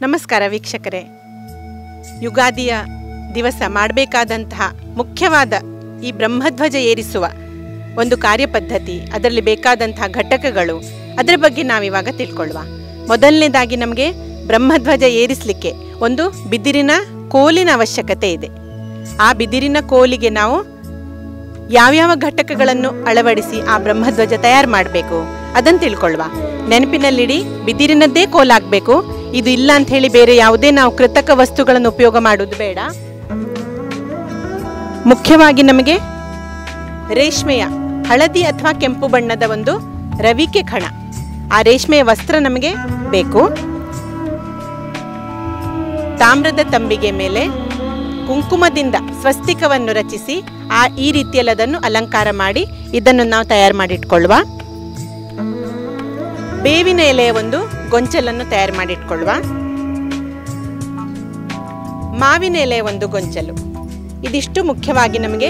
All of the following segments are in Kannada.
ನಮಸ್ಕಾರ ವೀಕ್ಷಕರೇ ಯುಗಾದಿಯ ದಿವಸ ಮಾಡಬೇಕಾದಂತಹ ಮುಖ್ಯವಾದ ಈ ಬ್ರಹ್ಮಧ್ವಜ ಏರಿಸುವ ಒಂದು ಕಾರ್ಯಪದ್ಧತಿ ಅದರಲ್ಲಿ ಬೇಕಾದಂತಹ ಘಟಕಗಳು ಅದರ ಬಗ್ಗೆ ನಾವಿವಾಗ ತಿಳ್ಕೊಳ್ಳುವ ಮೊದಲನೇದಾಗಿ ನಮಗೆ ಬ್ರಹ್ಮಧ್ವಜ ಏರಿಸಲಿಕ್ಕೆ ಒಂದು ಬಿದಿರಿನ ಕೋಲಿನ ಅವಶ್ಯಕತೆ ಇದೆ ಆ ಬಿದಿರಿನ ಕೋಲಿಗೆ ನಾವು ಯಾವ್ಯಾವ ಘಟಕಗಳನ್ನು ಅಳವಡಿಸಿ ಆ ಬ್ರಹ್ಮಧ್ವಜ ತಯಾರು ಮಾಡಬೇಕು ಅದನ್ನು ತಿಳ್ಕೊಳ್ಳುವ ನೆನಪಿನಲ್ಲಿಡಿ ಬಿದಿರಿನದ್ದೇ ಕೋಲಾಗಬೇಕು ಇದು ಇಲ್ಲ ಅಂತ ಹೇಳಿ ಬೇರೆ ಯಾವುದೇ ನಾವು ಕೃತಕ ವಸ್ತುಗಳನ್ನು ಉಪಯೋಗ ಮಾಡುವುದು ಬೇಡ ಮುಖ್ಯವಾಗಿ ನಮಗೆ ರೇಷ್ಮೆಯ ಹಳದಿ ಅಥವಾ ಕೆಂಪು ಬಣ್ಣದ ಒಂದು ರವಿಕೆ ಖಣ ಆ ರೇಷ್ಮೆಯ ವಸ್ತ್ರ ನಮಗೆ ಬೇಕು ತಾಮ್ರದ ತಂಬಿಗೆ ಮೇಲೆ ಕುಂಕುಮದಿಂದ ಸ್ವಸ್ತಿಕವನ್ನು ರಚಿಸಿ ಆ ಈ ರೀತಿಯಲ್ಲಿ ಅದನ್ನು ಅಲಂಕಾರ ಮಾಡಿ ಇದನ್ನು ನಾವು ತಯಾರು ಮಾಡಿಟ್ಕೊಳ್ಳುವ ಬೇವಿನ ಎಲೆಯ ಒಂದು ಗೊಂಚಲನ್ನು ತಯಾರು ಮಾಡಿಟ್ಕೊಳ್ಳುವ ಮಾವಿನ ಎಲೆಯ ಒಂದು ಗೊಂಚಲು ಇದಿಷ್ಟು ಮುಖ್ಯವಾಗಿ ನಮಗೆ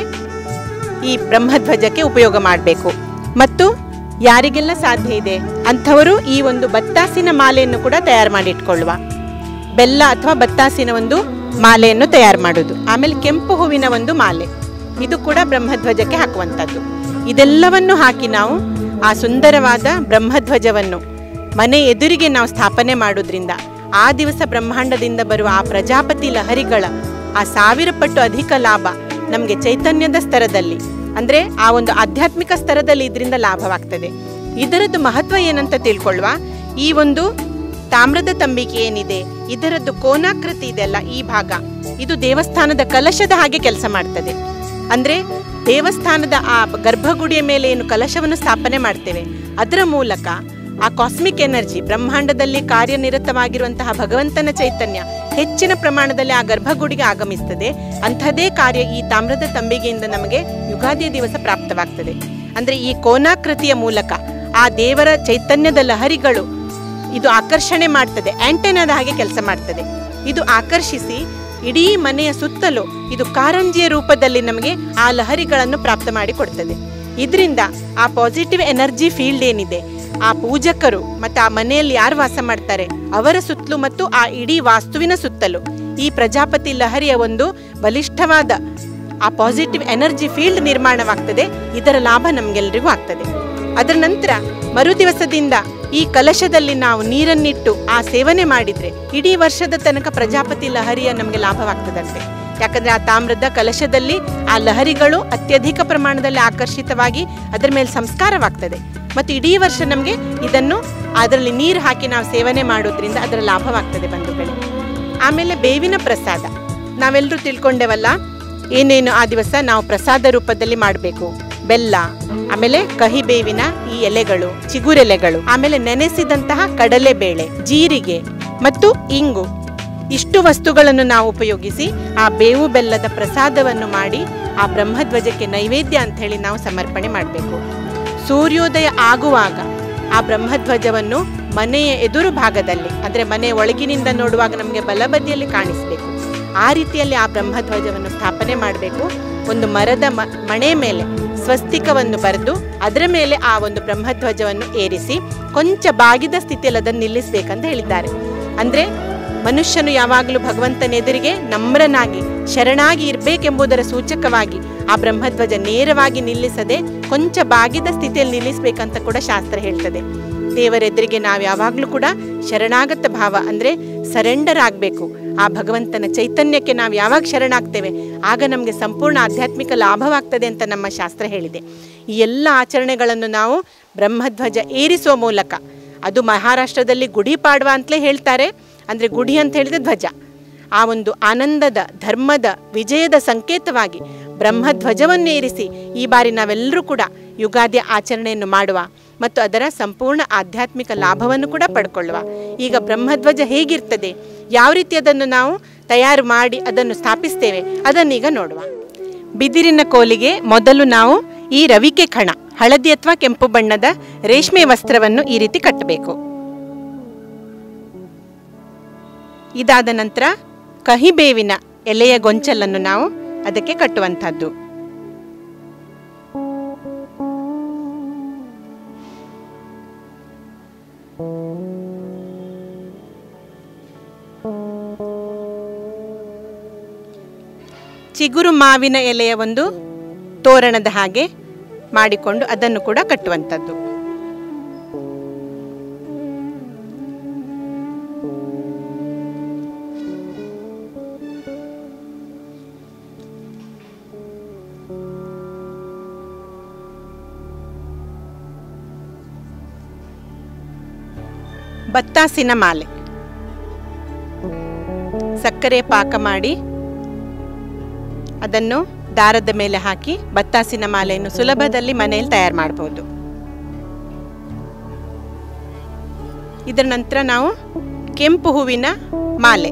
ಈ ಬ್ರಹ್ಮಧ್ವಜಕ್ಕೆ ಉಪಯೋಗ ಮಾಡಬೇಕು ಮತ್ತು ಯಾರಿಗೆಲ್ಲ ಸಾಧ್ಯ ಇದೆ ಅಂಥವರು ಈ ಒಂದು ಬತ್ತಾಸಿನ ಮಾಲೆಯನ್ನು ಕೂಡ ತಯಾರು ಮಾಡಿಟ್ಕೊಳ್ಳುವ ಬೆಲ್ಲ ಅಥವಾ ಬತ್ತಾಸಿನ ಒಂದು ಮಾಲೆಯನ್ನು ತಯಾರು ಮಾಡೋದು ಆಮೇಲೆ ಕೆಂಪು ಹೂವಿನ ಒಂದು ಮಾಲೆ ಇದು ಕೂಡ ಬ್ರಹ್ಮಧ್ವಜಕ್ಕೆ ಹಾಕುವಂಥದ್ದು ಇದೆಲ್ಲವನ್ನು ಹಾಕಿ ನಾವು ಆ ಸುಂದರವಾದ ಬ್ರಹ್ಮಧ್ವಜವನ್ನು ಮನೆ ಎದುರಿಗೆ ನಾವು ಸ್ಥಾಪನೆ ಮಾಡೋದ್ರಿಂದ ಆ ದಿವಸ ಬ್ರಹ್ಮಾಂಡದಿಂದ ಬರುವ ಆ ಪ್ರಜಾಪತಿ ಲಹರಿಗಳ ಆ ಸಾವಿರ ಪಟ್ಟು ಅಧಿಕ ಲಾಭ ನಮಗೆ ಚೈತನ್ಯದ ಸ್ತರದಲ್ಲಿ ಅಂದರೆ ಆ ಒಂದು ಆಧ್ಯಾತ್ಮಿಕ ಸ್ತರದಲ್ಲಿ ಇದರಿಂದ ಲಾಭವಾಗ್ತದೆ ಇದರದ್ದು ಮಹತ್ವ ಏನಂತ ತಿಳ್ಕೊಳ್ಳುವ ಈ ಒಂದು ತಾಮ್ರದ ತಂಬಿಕೆ ಏನಿದೆ ಇದರದ್ದು ಕೋನಾಕೃತಿ ಇದೆಲ್ಲ ಈ ಭಾಗ ಇದು ದೇವಸ್ಥಾನದ ಕಲಶದ ಹಾಗೆ ಕೆಲಸ ಮಾಡ್ತದೆ ಅಂದ್ರೆ ದೇವಸ್ಥಾನದ ಆ ಗರ್ಭಗುಡಿಯ ಮೇಲೆ ಏನು ಕಲಶವನ್ನು ಸ್ಥಾಪನೆ ಮಾಡ್ತೇವೆ ಅದರ ಮೂಲಕ ಆ ಕಾಸ್ಮಿಕ್ ಎನರ್ಜಿ ಬ್ರಹ್ಮಾಂಡದಲ್ಲಿ ಕಾರ್ಯನಿರತವಾಗಿರುವಂತಹ ಭಗವಂತನ ಚೈತನ್ಯ ಹೆಚ್ಚಿನ ಪ್ರಮಾಣದಲ್ಲಿ ಆ ಗರ್ಭಗುಡಿಗೆ ಆಗಮಿಸ್ತದೆ ಅಂಥದೇ ಕಾರ್ಯ ಈ ತಾಮ್ರದ ತಂಬಿಗೆಯಿಂದ ನಮಗೆ ಯುಗಾದಿಯ ದಿವಸ ಪ್ರಾಪ್ತವಾಗ್ತದೆ ಅಂದ್ರೆ ಈ ಕೋನಾಕೃತಿಯ ಮೂಲಕ ಆ ದೇವರ ಚೈತನ್ಯದ ಲಹರಿಗಳು ಇದು ಆಕರ್ಷಣೆ ಮಾಡ್ತದೆ ಆಂಟೆನಾದ ಹಾಗೆ ಕೆಲಸ ಮಾಡ್ತದೆ ಇದು ಆಕರ್ಷಿಸಿ ಇಡೀ ಮನೆಯ ಸುತ್ತಲೂ ಇದು ಕಾರಂಜಿಯ ರೂಪದಲ್ಲಿ ನಮಗೆ ಆ ಲಹರಿಗಳನ್ನು ಪ್ರಾಪ್ತ ಮಾಡಿ ಕೊಡ್ತದೆ ಇದರಿಂದ ಆ ಪಾಸಿಟಿವ್ ಎನರ್ಜಿ ಫೀಲ್ಡ್ ಏನಿದೆ ಆ ಪೂಜಕರು ಮತ್ತು ಆ ಮನೆಯಲ್ಲಿ ಯಾರು ವಾಸ ಮಾಡ್ತಾರೆ ಅವರ ಸುತ್ತಲೂ ಮತ್ತು ಆ ಇಡೀ ವಾಸ್ತುವಿನ ಸುತ್ತಲೂ ಈ ಪ್ರಜಾಪತಿ ಲಹರಿಯ ಒಂದು ಬಲಿಷ್ಠವಾದ ಆ ಪಾಸಿಟಿವ್ ಎನರ್ಜಿ ಫೀಲ್ಡ್ ನಿರ್ಮಾಣವಾಗ್ತದೆ ಇದರ ಲಾಭ ನಮಗೆಲ್ಲರಿಗೂ ಆಗ್ತದೆ ಅದರ ನಂತರ ಮರುದಿವಸದಿಂದ ಈ ಕಲಶದಲ್ಲಿ ನಾವು ನೀರನ್ನಿಟ್ಟು ಆ ಸೇವನೆ ಮಾಡಿದ್ರೆ ಇಡೀ ವರ್ಷದ ತನಕ ಪ್ರಜಾಪತಿ ಲಹರಿಯ ನಮಗೆ ಲಾಭವಾಗ್ತದಂತೆ ಯಾಕಂದ್ರೆ ಆ ತಾಮ್ರದ ಕಲಶದಲ್ಲಿ ಆ ಲಹರಿಗಳು ಅತ್ಯಧಿಕ ಪ್ರಮಾಣದಲ್ಲಿ ಆಕರ್ಷಿತವಾಗಿ ಅದರ ಮೇಲೆ ಸಂಸ್ಕಾರವಾಗ್ತದೆ ಮತ್ತು ಇಡೀ ವರ್ಷ ನಮಗೆ ಇದನ್ನು ಅದರಲ್ಲಿ ನೀರು ಹಾಕಿ ನಾವು ಸೇವನೆ ಮಾಡೋದ್ರಿಂದ ಅದರ ಲಾಭವಾಗ್ತದೆ ಬಂಧುಗಳೇ ಆಮೇಲೆ ಬೇವಿನ ಪ್ರಸಾದ ನಾವೆಲ್ಲರೂ ತಿಳ್ಕೊಂಡೇವಲ್ಲ ಏನೇನು ಆ ದಿವಸ ನಾವು ಪ್ರಸಾದ ರೂಪದಲ್ಲಿ ಮಾಡಬೇಕು ಬೆಲ್ಲ ಆಮೇಲೆ ಕಹಿ ಬೇವಿನ ಈ ಎಲೆಗಳು ಚಿಗುರೆಲೆಗಳು ಆಮೇಲೆ ನೆನೆಸಿದಂತಹ ಕಡಲೆಬೇಳೆ ಜೀರಿಗೆ ಮತ್ತು ಇಂಗು ಇಷ್ಟು ವಸ್ತುಗಳನ್ನು ನಾವು ಉಪಯೋಗಿಸಿ ಆ ಬೇವು ಬೆಲ್ಲದ ಪ್ರಸಾದವನ್ನು ಮಾಡಿ ಆ ಬ್ರಹ್ಮಧ್ವಜಕ್ಕೆ ನೈವೇದ್ಯ ಅಂತ ಹೇಳಿ ನಾವು ಸಮರ್ಪಣೆ ಮಾಡಬೇಕು ಸೂರ್ಯೋದಯ ಆಗುವಾಗ ಆ ಬ್ರಹ್ಮಧ್ವಜವನ್ನು ಮನೆಯ ಎದುರು ಭಾಗದಲ್ಲಿ ಅಂದರೆ ಮನೆಯ ಒಳಗಿನಿಂದ ನೋಡುವಾಗ ನಮಗೆ ಬಲಬದಿಯಲ್ಲಿ ಕಾಣಿಸಬೇಕು ಆ ರೀತಿಯಲ್ಲಿ ಆ ಬ್ರಹ್ಮಧ್ವಜವನ್ನು ಸ್ಥಾಪನೆ ಮಾಡಬೇಕು ಒಂದು ಮರದ ಮ ಮಣೆ ಮೇಲೆ ಸ್ವಸ್ತಿಕವನ್ನು ಬರೆದು ಅದರ ಮೇಲೆ ಆ ಒಂದು ಬ್ರಹ್ಮಧ್ವಜವನ್ನು ಏರಿಸಿ ಕೊಂಚ ಬಾಗಿದ ಸ್ಥಿತಿಯಲ್ಲಿ ಅದನ್ನು ನಿಲ್ಲಿಸಬೇಕಂತ ಹೇಳಿದ್ದಾರೆ ಅಂದರೆ ಮನುಷ್ಯನು ಯಾವಾಗಲೂ ಭಗವಂತನ ಎದುರಿಗೆ ನಮ್ರನಾಗಿ ಶರಣಾಗಿ ಇರಬೇಕೆಂಬುದರ ಸೂಚಕವಾಗಿ ಆ ಬ್ರಹ್ಮಧ್ವಜ ನೇರವಾಗಿ ನಿಲ್ಲಿಸದೆ ಕೊಂಚ ಬಾಗಿದ ಸ್ಥಿತಿಯಲ್ಲಿ ನಿಲ್ಲಿಸಬೇಕಂತ ಕೂಡ ಶಾಸ್ತ್ರ ಹೇಳ್ತದೆ ದೇವರೆದುರಿಗೆ ನಾವು ಯಾವಾಗಲೂ ಕೂಡ ಶರಣಾಗತ ಭಾವ ಅಂದರೆ ಸರೆಂಡರ್ ಆಗಬೇಕು ಆ ಭಗವಂತನ ಚೈತನ್ಯಕ್ಕೆ ನಾವು ಯಾವಾಗ ಶರಣಾಗ್ತೇವೆ ಆಗ ನಮಗೆ ಸಂಪೂರ್ಣ ಆಧ್ಯಾತ್ಮಿಕ ಲಾಭವಾಗ್ತದೆ ಅಂತ ನಮ್ಮ ಶಾಸ್ತ್ರ ಹೇಳಿದೆ ಈ ಎಲ್ಲ ಆಚರಣೆಗಳನ್ನು ನಾವು ಬ್ರಹ್ಮಧ್ವಜ ಏರಿಸುವ ಮೂಲಕ ಅದು ಮಹಾರಾಷ್ಟ್ರದಲ್ಲಿ ಗುಡಿ ಪಾಡ್ವ ಅಂತಲೇ ಹೇಳ್ತಾರೆ ಅಂದರೆ ಗುಡಿ ಅಂತ ಹೇಳಿದ್ರೆ ಧ್ವಜ ಆ ಒಂದು ಆನಂದದ ಧರ್ಮದ ವಿಜಯದ ಸಂಕೇತವಾಗಿ ಬ್ರಹ್ಮಧ್ವಜವನ್ನು ಏರಿಸಿ ಈ ಬಾರಿ ನಾವೆಲ್ಲರೂ ಕೂಡ ಯುಗಾದಿಯ ಆಚರಣೆಯನ್ನು ಮಾಡುವ ಮತ್ತು ಅದರ ಸಂಪೂರ್ಣ ಆಧ್ಯಾತ್ಮಿಕ ಲಾಭವನ್ನು ಕೂಡ ಪಡ್ಕೊಳ್ಳುವ ಈಗ ಬ್ರಹ್ಮಧ್ವಜ ಹೇಗಿರ್ತದೆ ಯಾವ ರೀತಿ ಅದನ್ನು ನಾವು ತಯಾರು ಮಾಡಿ ಅದನ್ನು ಸ್ಥಾಪಿಸ್ತೇವೆ ಅದನ್ನೀಗ ನೋಡುವ ಬಿದಿರಿನ ಕೋಲಿಗೆ ಮೊದಲು ನಾವು ಈ ರವಿಕೆ ಖಣ ಹಳದಿ ಅಥವಾ ಕೆಂಪು ಬಣ್ಣದ ರೇಷ್ಮೆ ವಸ್ತ್ರವನ್ನು ಈ ರೀತಿ ಕಟ್ಟಬೇಕು ಇದಾದ ನಂತರ ಕಹಿಬೇವಿನ ಎಲೆಯ ಗೊಂಚಲನ್ನು ನಾವು ಅದಕ್ಕೆ ಕಟ್ಟುವಂಥದ್ದು ಚಿಗುರು ಮಾವಿನ ಎಲೆಯ ಒಂದು ತೋರಣದ ಹಾಗೆ ಮಾಡಿಕೊಂಡು ಅದನ್ನು ಕೂಡ ಕಟ್ಟುವಂಥದ್ದು ಬತ್ತಾಸಿನ ಮಾಲೆ ಸಕ್ಕರೆ ಪಾಕ ಮಾಡಿ ಅದನ್ನು ದಾರದ ಮೇಲೆ ಹಾಕಿ ಬತ್ತಾಸಿನ ಮಾಲೆಯನ್ನು ಸುಲಭದಲ್ಲಿ ಮನೆಯಲ್ಲಿ ತಯಾರು ಮಾಡಬಹುದು ಇದರ ನಂತರ ನಾವು ಕೆಂಪು ಹೂವಿನ ಮಾಲೆ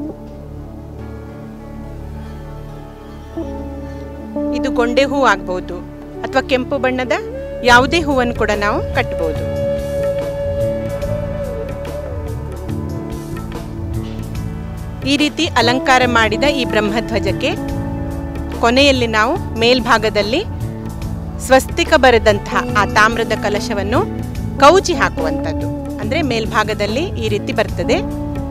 ಇದು ಗೊಂಡೆ ಹೂ ಆಗ್ಬಹುದು ಅಥವಾ ಕೆಂಪು ಬಣ್ಣದ ಯಾವುದೇ ಹೂವನ್ನು ಕೂಡ ನಾವು ಕಟ್ಟಬಹುದು ಈ ರೀತಿ ಅಲಂಕಾರ ಮಾಡಿದ ಈ ಬ್ರಹ್ಮಧ್ವಜಕ್ಕೆ ಕೊನೆಯಲ್ಲಿ ನಾವು ಮೇಲ್ಭಾಗದಲ್ಲಿ ಸ್ವಸ್ತಿಕ ಬರೆದಂತಹ ಆ ತಾಮ್ರದ ಕಲಶವನ್ನು ಕೌಚಿ ಹಾಕುವಂಥದ್ದು ಅಂದರೆ ಮೇಲ್ಭಾಗದಲ್ಲಿ ಈ ರೀತಿ ಬರ್ತದೆ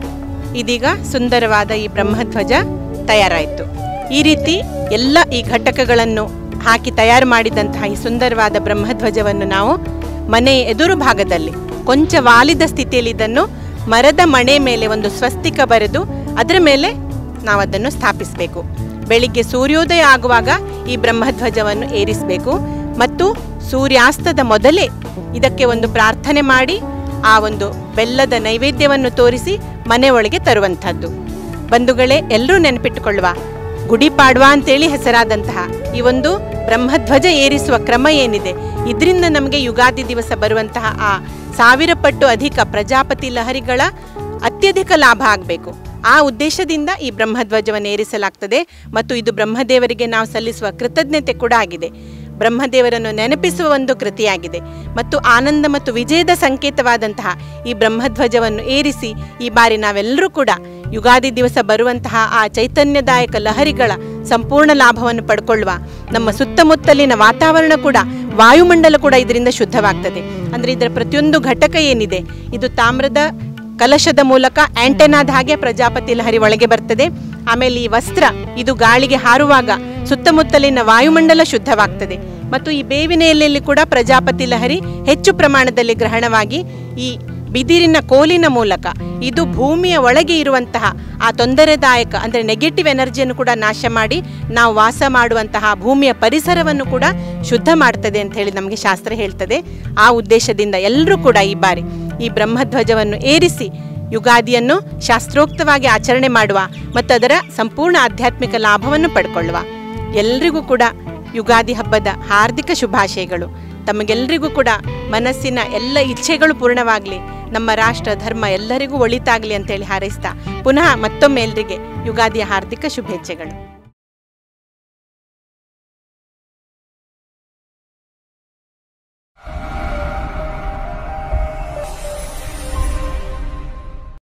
ಇದೀಗ ಸುಂದರವಾದ ಈ ಬ್ರಹ್ಮಧ್ವಜ ತಯಾರಾಯಿತು ಈ ರೀತಿ ಎಲ್ಲ ಈ ಘಟಕಗಳನ್ನು ಹಾಕಿ ತಯಾರು ಮಾಡಿದಂತಹ ಈ ಸುಂದರವಾದ ಬ್ರಹ್ಮಧ್ವಜವನ್ನು ನಾವು ಮನೆ ಎದುರು ಭಾಗದಲ್ಲಿ ಕೊಂಚ ವಾಲಿದ ಸ್ಥಿತಿಯಲ್ಲಿ ಇದನ್ನು ಮರದ ಮಣೆ ಮೇಲೆ ಒಂದು ಸ್ವಸ್ತಿಕ ಬರೆದು ಅದರ ಮೇಲೆ ನಾವು ಅದನ್ನು ಸ್ಥಾಪಿಸಬೇಕು ಬೆಳಿಗ್ಗೆ ಸೂರ್ಯೋದಯ ಆಗುವಾಗ ಈ ಬ್ರಹ್ಮಧ್ವಜವನ್ನು ಏರಿಸಬೇಕು ಮತ್ತು ಸೂರ್ಯಾಸ್ತದ ಮೊದಲೇ ಇದಕ್ಕೆ ಒಂದು ಪ್ರಾರ್ಥನೆ ಮಾಡಿ ಆ ಒಂದು ಬೆಲ್ಲದ ನೈವೇದ್ಯವನ್ನು ತೋರಿಸಿ ಮನೆ ಒಳಗೆ ತರುವಂಥದ್ದು ಬಂಧುಗಳೇ ಎಲ್ಲರೂ ನೆನಪಿಟ್ಟುಕೊಳ್ಳುವ ಗುಡಿಪಾಡ್ವ ಅಂತೇಳಿ ಹೆಸರಾದಂತಹ ಈ ಒಂದು ಬ್ರಹ್ಮಧ್ವಜ ಏರಿಸುವ ಕ್ರಮ ಏನಿದೆ ಇದರಿಂದ ನಮಗೆ ಯುಗಾದಿ ದಿವಸ ಬರುವಂತಹ ಆ ಸಾವಿರ ಪಟ್ಟು ಅಧಿಕ ಪ್ರಜಾಪತಿ ಲಹರಿಗಳ ಅತ್ಯಧಿಕ ಲಾಭ ಆಗಬೇಕು ಆ ಉದ್ದೇಶದಿಂದ ಈ ಬ್ರಹ್ಮಧ್ವಜವನ್ನು ಏರಿಸಲಾಗ್ತದೆ ಮತ್ತು ಇದು ಬ್ರಹ್ಮದೇವರಿಗೆ ನಾವು ಸಲ್ಲಿಸುವ ಕೃತಜ್ಞತೆ ಕೂಡ ಆಗಿದೆ ಬ್ರಹ್ಮದೇವರನ್ನು ನೆನಪಿಸುವ ಒಂದು ಕೃತಿಯಾಗಿದೆ ಮತ್ತು ಆನಂದ ಮತ್ತು ವಿಜಯದ ಸಂಕೇತವಾದಂತಹ ಈ ಬ್ರಹ್ಮಧ್ವಜವನ್ನು ಏರಿಸಿ ಈ ಬಾರಿ ನಾವೆಲ್ಲರೂ ಕೂಡ ಯುಗಾದಿ ದಿವಸ ಬರುವಂತಹ ಆ ಚೈತನ್ಯದಾಯಕ ಲಹರಿಗಳ ಸಂಪೂರ್ಣ ಲಾಭವನ್ನು ಪಡ್ಕೊಳ್ಳುವ ನಮ್ಮ ಸುತ್ತಮುತ್ತಲಿನ ವಾತಾವರಣ ಕೂಡ ವಾಯುಮಂಡಲ ಕೂಡ ಇದರಿಂದ ಶುದ್ಧವಾಗ್ತದೆ ಅಂದರೆ ಇದರ ಪ್ರತಿಯೊಂದು ಘಟಕ ಏನಿದೆ ಇದು ತಾಮ್ರದ ಕಲಶದ ಮೂಲಕ ಆಂಟೆನಾದ ಹಾಗೆ ಪ್ರಜಾಪತಿ ಲಹರಿ ಒಳಗೆ ಬರ್ತದೆ ಆಮೇಲೆ ಈ ವಸ್ತ್ರ ಇದು ಗಾಳಿಗೆ ಹಾರುವಾಗ ಸುತ್ತಮುತ್ತಲಿನ ವಾಯುಮಂಡಲ ಶುದ್ಧವಾಗ್ತದೆ ಮತ್ತು ಈ ಬೇವಿನ ಎಲೆಯಲ್ಲಿ ಕೂಡ ಪ್ರಜಾಪತಿ ಲಹರಿ ಹೆಚ್ಚು ಪ್ರಮಾಣದಲ್ಲಿ ಗ್ರಹಣವಾಗಿ ಈ ಬಿದಿರಿನ ಕೋಲಿನ ಮೂಲಕ ಇದು ಭೂಮಿಯ ಒಳಗೆ ಇರುವಂತಹ ಆ ತೊಂದರೆದಾಯಕ ಅಂದರೆ ನೆಗೆಟಿವ್ ಎನರ್ಜಿಯನ್ನು ಕೂಡ ನಾಶ ಮಾಡಿ ನಾವು ವಾಸ ಮಾಡುವಂತಹ ಭೂಮಿಯ ಪರಿಸರವನ್ನು ಕೂಡ ಶುದ್ಧ ಮಾಡ್ತದೆ ಅಂತ ಹೇಳಿ ನಮಗೆ ಶಾಸ್ತ್ರ ಹೇಳ್ತದೆ ಆ ಉದ್ದೇಶದಿಂದ ಎಲ್ಲರೂ ಕೂಡ ಈ ಬಾರಿ ಈ ಬ್ರಹ್ಮಧ್ವಜವನ್ನು ಏರಿಸಿ ಯುಗಾದಿಯನ್ನು ಶಾಸ್ತ್ರೋಕ್ತವಾಗಿ ಆಚರಣೆ ಮಾಡುವ ಮತ್ತು ಅದರ ಸಂಪೂರ್ಣ ಆಧ್ಯಾತ್ಮಿಕ ಲಾಭವನ್ನು ಪಡ್ಕೊಳ್ಳುವ ಎಲ್ರಿಗೂ ಕೂಡ ಯುಗಾದಿ ಹಬ್ಬದ ಹಾರ್ದಿಕ ಶುಭಾಶಯಗಳು ತಮಗೆಲ್ಲರಿಗೂ ಕೂಡ ಮನಸ್ಸಿನ ಎಲ್ಲ ಇಚ್ಛೆಗಳು ಪೂರ್ಣವಾಗಲಿ ನಮ್ಮ ರಾಷ್ಟ್ರ ಧರ್ಮ ಎಲ್ಲರಿಗೂ ಒಳಿತಾಗಲಿ ಅಂತೇಳಿ ಹಾರೈಸ್ತಾ ಪುನಃ ಮತ್ತೊಮ್ಮೆ ಎಲ್ರಿಗೆ ಯುಗಾದಿಯ ಹಾರ್ದಿಕ ಶುಭೇಚ್ಛೆಗಳು